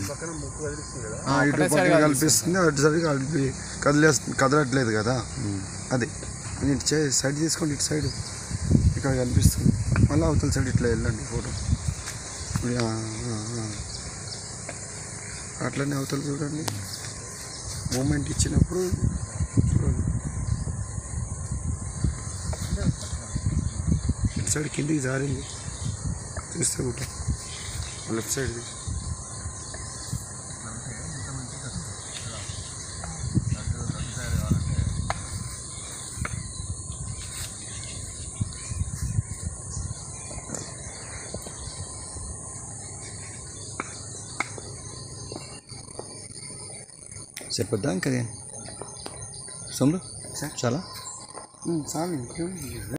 పక్కన ముక్కు కదిలిస్తుంది కదా ఆ, ఇటు పక్కన కల్పిస్తుంది అటు సైడ్ కలిపి కదిలేస్తుంది కదలట్లేదు కదా అది అది ఇటు చే సైడ్ తీసుకోండి ఇటు సైడ్ ఇక్కడ కనిపిస్తుంది మళ్ళీ అవతల సైడ్ ఇట్లా వెళ్ళండి ఫోటో ఇప్పుడు, ఆ, ఆ, ఆ. అట్లనే అవతల చూడండి మూమెంట్ ఇచ్చినప్పుడు చూడండి ఇటు సైడ్ కిందికి జారింది చూస్తే కూడా లెఫ్ట్ సైడ్ది సరిపోద్దా ఇంకా సొమ్ములు చాలా చాలు ఇంకేం